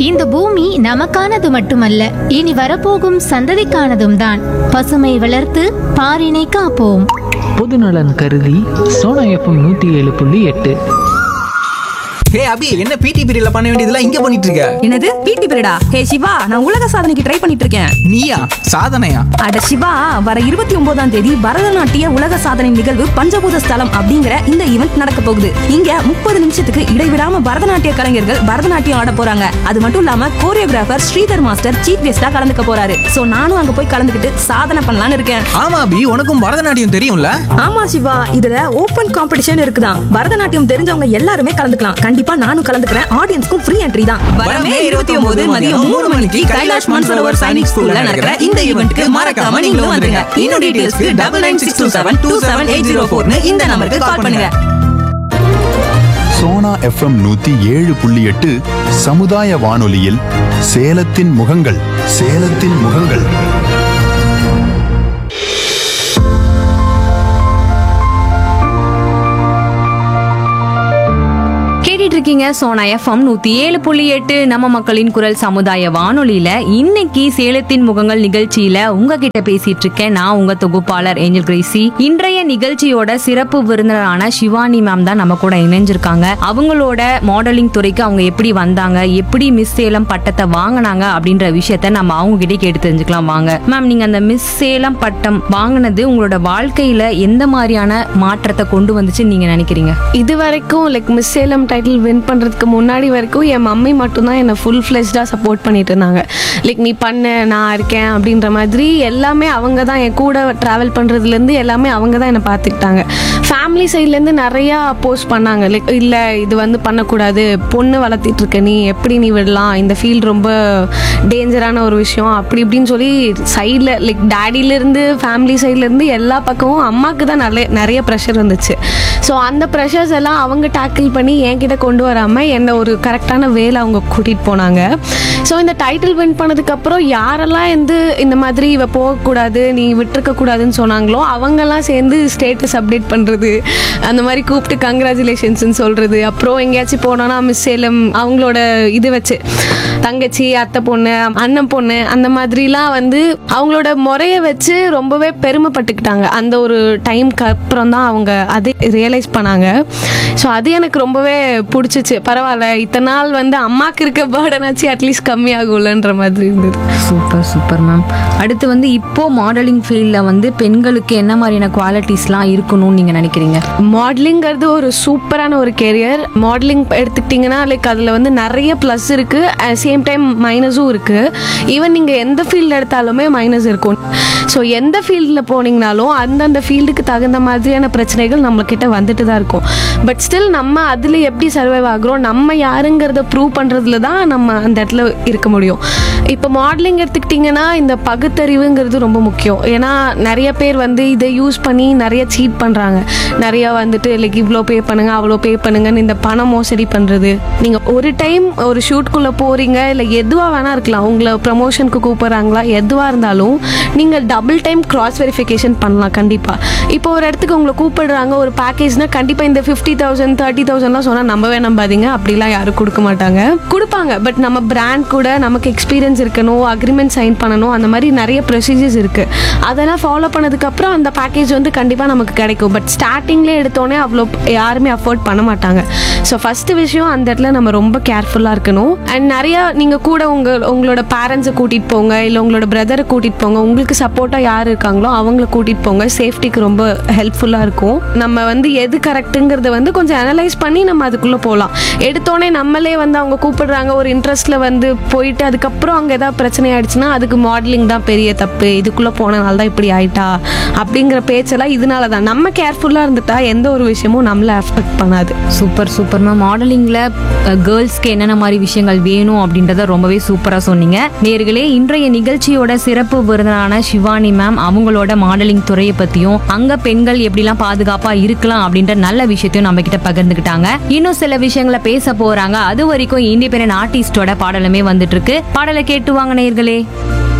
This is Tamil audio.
இந்த பூமி நமக்கானது மட்டுமல்ல இனி வரப்போகும் சந்ததிக்கானதும் தான் பசுமை வளர்த்து பாரினை காப்போம் பொதுநலன் கருதி சோனா எஃப்எம் நூற்றி ஏழு புள்ளி எட்டு ஹே அபி என்ன பிடி பீரியட்ல பண்ண வேண்டியதெல்லாம் இங்க பண்ணிட்டு இருக்க என்னது பிடி பீரியடா ஹே சிவா நான் உலக சாதனைக்கு ட்ரை பண்ணிட்டு இருக்கேன் நீயா சாதனையா அட சிவா வர இருபத்தி ஒன்பதாம் தேதி பரதநாட்டிய உலக சாதனை நிகழ்வு பஞ்சபூத ஸ்தலம் அப்படிங்கிற இந்த ஈவெண்ட் நடக்க போகுது இங்க முப்பது நிமிஷத்துக்கு இடைவிடாம பரதநாட்டிய கலைஞர்கள் பரதநாட்டியம் ஆட போறாங்க அது மட்டும் இல்லாம கோரியோகிராஃபர் ஸ்ரீதர் மாஸ்டர் சீஃப் கெஸ்டா கலந்துக்க போறாரு சோ நானும் அங்க போய் கலந்துக்கிட்டு சாதனை பண்ணலாம்னு இருக்கேன் ஆமா அபி உனக்கும் பரதநாட்டியம் தெரியும்ல ஆமா சிவா இதுல ஓபன் காம்படிஷன் இருக்குதான் பரதநாட்டியம் தெரிஞ்சவங்க எல்லாருமே கலந்துக்கலாம் கண்டிப்பா நானும் கலந்துக்கிறேன் ஆடியன்ஸ்க்கும் ஃப்ரீ என்ட்ரி தான் வரமே 29 மதியம் மூணு மணிக்கு கைலாஷ் மான்சரோவர் சைனிக் ஸ்கூல்ல நடக்கிற இந்த ஈவெண்ட்க்கு மறக்காம நீங்களும் வந்துருங்க இன்னும் டீடைல்ஸ்க்கு double nine six two seven two seven eight zero ஃபோர்னு இந்த நம்பருக்கு கால் பண்ணுங்க சோனா எஃப்எம் நூத்தி ஏழு புள்ளி எட்டு சமுதாய வானொலியில் சேலத்தின் முகங்கள் சேலத்தின் முகங்கள் கேட்டுட்டு இருக்கீங்க சோனா எஃப்எம் நூத்தி ஏழு புள்ளி எட்டு நம்ம மக்களின் குரல் சமுதாய வானொலியில இன்னைக்கு சேலத்தின் முகங்கள் நிகழ்ச்சியில உங்ககிட்ட பேசிட்டு இருக்கேன் நான் உங்க தொகுப்பாளர் ஏஞ்சல் கிரேசி இன்றைய நிகழ்ச்சியோட சிறப்பு விருந்தினரான சிவானி மேம் தான் நம்ம கூட இணைஞ்சிருக்காங்க அவங்களோட மாடலிங் துறைக்கு அவங்க எப்படி வந்தாங்க எப்படி மிஸ் சேலம் பட்டத்தை வாங்கினாங்க அப்படின்ற விஷயத்த நம்ம அவங்க கிட்டே கேட்டு தெரிஞ்சுக்கலாம் வாங்க மேம் நீங்க அந்த மிஸ் சேலம் பட்டம் வாங்கினது உங்களோட வாழ்க்கையில எந்த மாதிரியான மாற்றத்தை கொண்டு வந்துச்சு நீங்க நினைக்கிறீங்க இது வரைக்கும் like miss Salem title win பண்ணுறதுக்கு முன்னாடி வரைக்கும் என் மம்மி மட்டும்தான் என்னை ஃபுல் ஃப்ளெஷ்டாக சப்போர்ட் பண்ணிட்டு இருந்தாங்க லைக் நீ பண்ணு நான் இருக்கேன் அப்படின்ற மாதிரி எல்லாமே அவங்க தான் என் கூட ட்ராவல் பண்ணுறதுலேருந்து எல்லாமே அவங்க தான் என்னை பார்த்துக்கிட்டாங்க ஃபேமிலி சைட்லேருந்து நிறையா போஸ்ட் பண்ணாங்க லைக் இல்லை இது வந்து பண்ணக்கூடாது பொண்ணு வளர்த்திட்டு இருக்க நீ எப்படி நீ விடலாம் இந்த ஃபீல்டு ரொம்ப டேஞ்சரான ஒரு விஷயம் அப்படி இப்படின்னு சொல்லி சைடில் லைக் டேடியிலேருந்து ஃபேமிலி சைட்லேருந்து எல்லா பக்கமும் அம்மாவுக்கு தான் நிறைய நிறைய ப்ரெஷர் இருந்துச்சு ஸோ அந்த ப்ரெஷர்ஸ் எல்லாம் அவங்க டேக்கிள் பண்ணி என்கிட்ட கொண்டு வராமல் என்னை ஒரு கரெக்டான வேலை அவங்க கூட்டிகிட்டு போனாங்க ஸோ இந்த டைட்டில் வின் பண்ணதுக்கப்புறம் யாரெல்லாம் வந்து இந்த மாதிரி இவ போகக்கூடாது நீ விட்டுருக்க கூடாதுன்னு சொன்னாங்களோ அவங்கெல்லாம் சேர்ந்து ஸ்டேட்டஸ் அப்டேட் பண்ணுறது அந்த மாதிரி கூப்பிட்டு கங்க்ராச்சுலேஷன்ஸ்னு சொல்கிறது அப்புறம் எங்கேயாச்சும் போனோன்னா மிஸ் சேலம் அவங்களோட இது வச்சு தங்கச்சி அத்தை பொண்ணு அண்ணன் பொண்ணு அந்த மாதிரிலாம் வந்து அவங்களோட முறையை வச்சு ரொம்பவே பெருமைப்பட்டுக்கிட்டாங்க அந்த ஒரு டைம்க்கு அப்புறம் தான் அவங்க அதை ரியலைஸ் பண்ணாங்க ஸோ அது எனக்கு ரொம்பவே பிடிச்சிச்சு பரவாயில்ல இத்தனை நாள் வந்து அம்மாக்கு இருக்க பேர்டனாச்சு அட்லீஸ்ட் கம்மியாகும்லன்ற மாதிரி இருந்தது சூப்பர் சூப்பர் மேம் அடுத்து வந்து இப்போ மாடலிங் ஃபீல்டில் வந்து பெண்களுக்கு என்ன மாதிரியான குவாலிட்டிஸ்லாம் இருக்கணும்னு நீங்கள் நினைக்கிறீங்க மாடலிங்கிறது ஒரு சூப்பரான ஒரு கெரியர் மாடலிங் எடுத்துக்கிட்டிங்கன்னா லைக் அதில் வந்து நிறைய ப்ளஸ் இருக்குது அட் சேம் டைம் மைனஸும் இருக்குது ஈவன் நீங்கள் எந்த ஃபீல்டு எடுத்தாலுமே மைனஸ் இருக்கும் ஸோ எந்த ஃபீல்டில் போனீங்கனாலும் அந்தந்த ஃபீல்டுக்கு தகுந்த மாதிரியான பிரச்சனைகள் நம்மக்கிட்ட வந்துட்டு தான் இருக்கும் பட் ஸ்டில் நம்ம அதில் எப்படி சர்வைவ் ஆகுறோம் நம்ம யாருங்கிறத ப்ரூவ் பண்ணுறதுல தான் நம்ம அந்த இடத்துல இருக்க முடியும் இப்போ மாடலிங் எடுத்துக்கிட்டிங்கன்னா இந்த பகுத்தறிவுங்கிறது ரொம்ப முக்கியம் ஏன்னா நிறைய பேர் வந்து இதை யூஸ் பண்ணி நிறைய சீட் பண்ணுறாங்க நிறைய வந்துட்டு லைக் இவ்வளோ பே பண்ணுங்க அவ்வளோ பே பண்ணுங்கன்னு இந்த பண மோசடி பண்ணுறது நீங்கள் ஒரு டைம் ஒரு ஷூட்குள்ளே போகிறீங்க இல்லை எதுவாக வேணா இருக்கலாம் உங்களை ப்ரமோஷனுக்கு கூப்பிட்றாங்களா எதுவாக இருந்தாலும் நீங்கள் டபுள் டைம் கிராஸ் வெரிஃபிகேஷன் பண்ணலாம் கண்டிப்பாக இப்போ ஒரு இடத்துக்கு உங்களை கூப்பிடுறாங்க ஒரு பேக்கேஜ்னா கண்டிப்பாக இந்த ஃபிஃப்டி தௌசண்ட் தேர்ட்டி தௌசண்ட்லாம் சொன்னால் நம்பவே நம்பாதீங்க அப்படிலாம் யாரும் கொடுக்க மாட்டாங்க கொடுப்பாங்க பட் நம்ம பிராண்ட் கூட நமக்கு எக்ஸ்பீரியன்ஸ் இருக்கணும் அக்ரிமெண்ட் சைன் பண்ணணும் அந்த மாதிரி நிறைய ப்ரொசீஜர்ஸ் இருக்குது அதெல்லாம் ஃபாலோ பண்ணதுக்கப்புறம் அந்த பேக்கேஜ் வந்து கண்டிப்பாக நமக்கு கிடைக்கும் பட் ஸ்டார்டிங்லேயே எடுத்தோடனே அவ்வளோ யாருமே அஃபோர்ட் பண்ண மாட்டாங்க ஸோ ஃபஸ்ட்டு விஷயம் அந்த இடத்துல நம்ம ரொம்ப கேர்ஃபுல்லாக இருக்கணும் அண்ட் நிறையா நீங்கள் கூட உங்கள் உங்களோட பேரண்ட்ஸை கூட்டிகிட்டு போங்க இல்லை உங்களோட பிரதரை கூட்டிகிட்டு போங்க உங்களுக்கு சப்போர்ட்டாக யார் இருக்காங்களோ அவங்கள கூட்டிகிட்டு போங்க சேஃப்டிக்கு ரொம்ப ஹெல்ப்ஃபுல்லாக இருக்கும் நம்ம வந்து எது கரெக்ட்டுங்கிறத வந்து கொஞ்சம் அனலைஸ் பண்ணி நம்ம அதுக்குள்ளே போகலாம் எடுத்தோடனே நம்மளே வந்து அவங்க கூப்பிடுறாங்க ஒரு இன்ட்ரெஸ்ட்டில் வந்து போயிட்டு அதுக்கப்புறம் அங்கே ஏதாவது பிரச்சனை ஆயிடுச்சுன்னா அதுக்கு மாடலிங் தான் பெரிய தப்பு இதுக்குள்ளே போனனால தான் இப்படி ஆயிட்டா அப்படிங்கிற பேச்செல்லாம் இதனால தான் நம்ம கேர்ஃபுல்லாக இருந்துட்டா எந்த ஒரு விஷயமும் நம்மளை அஃபெக்ட் பண்ணாது சூப்பர் சூப்பர் மேம் மாடலிங்கில் கேர்ள்ஸ்க்கு என்னென்ன மாதிரி விஷயங்கள் வேணும் அப்படின்றத ரொம்பவே சூப்பராக சொன்னீங்க நேர்களே இன்றைய நிகழ்ச்சியோட சிறப்பு விருந்தனான சிவானி மேம் அவங்களோட மாடலிங் துறையை பற்றியும் அங்கே பெண்கள் எப்படிலாம் பாதுகாப்பாக இருக்கலாம் அப்படின்ற நல்ல விஷயத்தையும் நம்ம கிட்ட பகிர்ந்துக்கிட்டாங்க இன்னும் சில விஷயங்களை பேச போறாங்க அது வரைக்கும் இண்டிபெண்டன்ட் ஆர்டிஸ்டோட பாடலுமே வந்துட்டு இருக்கு பாடலை கேட்டு வாங்க நேர்களே